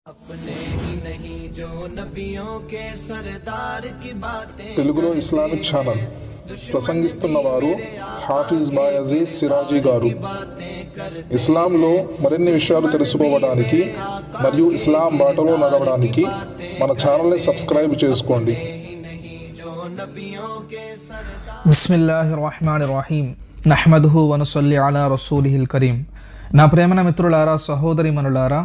अपने ही नहीं जो नबियों के सरदार की बातें తెలుగులో ఇస్లామిక్ ఛానల్ ప్రసంగిస్తున్న వారు హాఫిజ్ బాయజీజ్ సిరాజీ గారు ఇస్లాంలో మరిన్ని విషయాలు తెలుసుకోవడానికి మరియు ఇస్లాం బాటలో నడవడానికి మన ఛానల్ని సబ్స్క్రైబ్ చేసుకోండి ही नहीं जो नबियों के सरदार బిస్మిల్లాహి రహమాన్ రహీం నహ్మదుహు వనుసల్లి అలా రసూలిహిల్ కరీం నా ప్రేమన మిత్రులారా సహోదరి మనులారా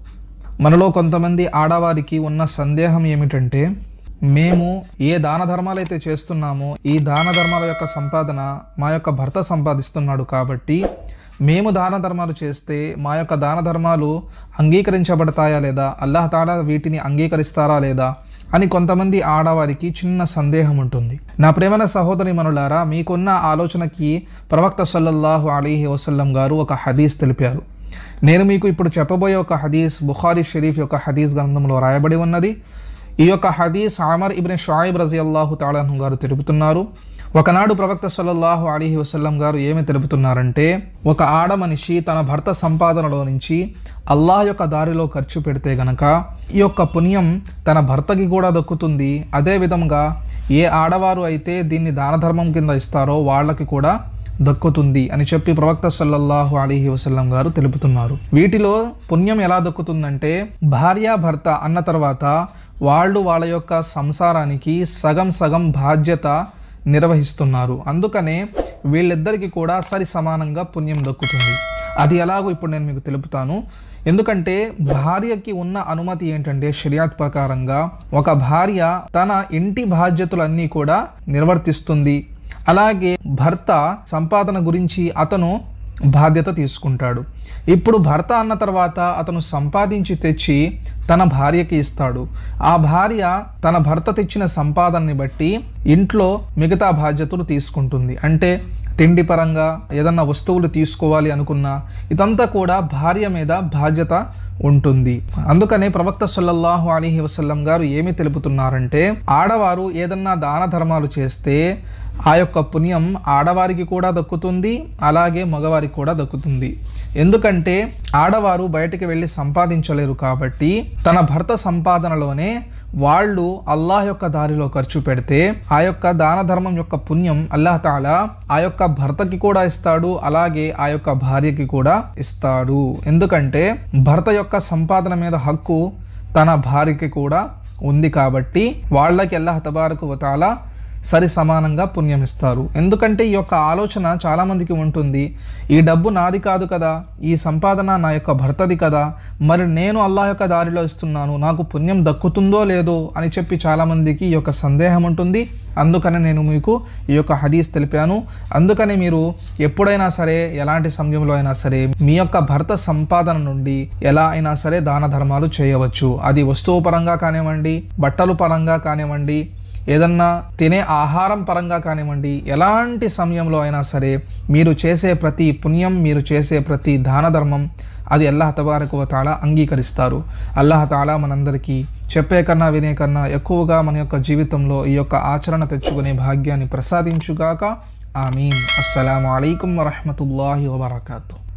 మనలో కొంతమంది ఆడవారికి ఉన్న సందేహం ఏమిటంటే మేము ఏ దాన ధర్మాలైతే చేస్తున్నామో ఈ దాన ధర్మాల యొక్క సంపాదన మా యొక్క భర్త సంపాదిస్తున్నాడు కాబట్టి మేము దాన ధర్మాలు చేస్తే మా యొక్క దాన ధర్మాలు అంగీకరించబడతాయా లేదా అల్లాహ్ తాలా వీటిని అంగీకరిస్తారా లేదా అని కొంతమంది ఆడవారికి చిన్న సందేహం ఉంటుంది నా ప్రేమన సహోదరి మనులారా మీకున్న ఆలోచనకి ప్రవక్త సల్లల్లాహు అలీహి వసల్లం గారు ఒక హదీస్ తెలిపారు నేను మీకు ఇప్పుడు చెప్పబోయే ఒక హదీస్ బుఖారీ షరీఫ్ యొక్క హదీస్ గ్రంథంలో రాయబడి ఉన్నది ఈ యొక్క హదీస్ ఆమర్ ఇబ్న్ షాయిబ్ రజీ అల్లాహు తాళాను గారు తెలుపుతున్నారు ఒకనాడు ప్రవక్త సల్లల్లాహు అలీహి వసల్లం గారు ఏమి తెలుపుతున్నారంటే ఒక ఆడ మనిషి తన భర్త సంపాదనలో నుంచి అల్లాహ్ యొక్క దారిలో ఖర్చు పెడితే గనక ఈ యొక్క పుణ్యం తన భర్తకి కూడా దక్కుతుంది అదే విధంగా ఏ ఆడవారు అయితే దీన్ని దాన ధర్మం కింద ఇస్తారో వాళ్ళకి కూడా దక్కుతుంది అని చెప్పి ప్రవక్త సల్లల్లాహు అలీహి వసల్లం గారు తెలుపుతున్నారు వీటిలో పుణ్యం ఎలా దక్కుతుందంటే భార్య భర్త అన్న తర్వాత వాళ్ళు వాళ్ళ యొక్క సంసారానికి సగం సగం బాధ్యత నిర్వహిస్తున్నారు అందుకనే వీళ్ళిద్దరికీ కూడా సరి సమానంగా పుణ్యం దక్కుతుంది అది ఎలాగో ఇప్పుడు నేను మీకు తెలుపుతాను ఎందుకంటే భార్యకి ఉన్న అనుమతి ఏంటంటే షరియాత్ ప్రకారంగా ఒక భార్య తన ఇంటి బాధ్యతలన్నీ కూడా నిర్వర్తిస్తుంది అలాగే భర్త సంపాదన గురించి అతను బాధ్యత తీసుకుంటాడు ఇప్పుడు భర్త అన్న తర్వాత అతను సంపాదించి తెచ్చి తన భార్యకి ఇస్తాడు ఆ భార్య తన భర్త తెచ్చిన సంపాదనని బట్టి ఇంట్లో మిగతా బాధ్యతలు తీసుకుంటుంది అంటే తిండి పరంగా ఏదన్నా వస్తువులు తీసుకోవాలి అనుకున్నా ఇదంతా కూడా భార్య మీద బాధ్యత ఉంటుంది అందుకనే ప్రవక్త సల్లల్లాహు అలీహి వసల్లం గారు ఏమి తెలుపుతున్నారంటే ఆడవారు ఏదన్నా దాన ధర్మాలు చేస్తే ఆ యొక్క పుణ్యం ఆడవారికి కూడా దక్కుతుంది అలాగే మగవారికి కూడా దక్కుతుంది ఎందుకంటే ఆడవారు బయటికి వెళ్ళి సంపాదించలేరు కాబట్టి తన భర్త సంపాదనలోనే వాళ్ళు అల్లాహ్ యొక్క దారిలో ఖర్చు పెడితే ఆ యొక్క దాన ధర్మం యొక్క పుణ్యం అల్లాహ్ తాలా ఆ యొక్క భర్తకి కూడా ఇస్తాడు అలాగే ఆ యొక్క భార్యకి కూడా ఇస్తాడు ఎందుకంటే భర్త యొక్క సంపాదన మీద హక్కు తన భార్యకి కూడా ఉంది కాబట్టి వాళ్ళకి అల్లాహ్ తబారకు తాలా సరి సమానంగా పుణ్యం ఇస్తారు ఎందుకంటే ఈ యొక్క ఆలోచన చాలామందికి ఉంటుంది ఈ డబ్బు నాది కాదు కదా ఈ సంపాదన నా యొక్క భర్తది కదా మరి నేను అల్లాహ్ యొక్క దారిలో ఇస్తున్నాను నాకు పుణ్యం దక్కుతుందో లేదో అని చెప్పి చాలామందికి ఈ యొక్క సందేహం ఉంటుంది అందుకనే నేను మీకు ఈ యొక్క హదీస్ తెలిపాను అందుకని మీరు ఎప్పుడైనా సరే ఎలాంటి సమయంలో అయినా సరే మీ యొక్క భర్త సంపాదన నుండి ఎలా అయినా సరే దాన ధర్మాలు చేయవచ్చు అది వస్తువు పరంగా కానివ్వండి బట్టలు పరంగా కానివ్వండి ఏదన్నా తినే ఆహారం పరంగా కానివ్వండి ఎలాంటి సమయంలో అయినా సరే మీరు చేసే ప్రతి పుణ్యం మీరు చేసే ప్రతి దాన ధర్మం అది అల్లాహ్ తబారకు తాళా అంగీకరిస్తారు అల్లాహ్ తాళా మనందరికీ చెప్పే కన్నా వినే కన్నా ఎక్కువగా మన యొక్క జీవితంలో ఈ యొక్క ఆచరణ తెచ్చుకునే భాగ్యాన్ని ప్రసాదించుగాక ఆమీన్ అస్సలం అయికం వరహమతుల్లాహి వబర్కాతూ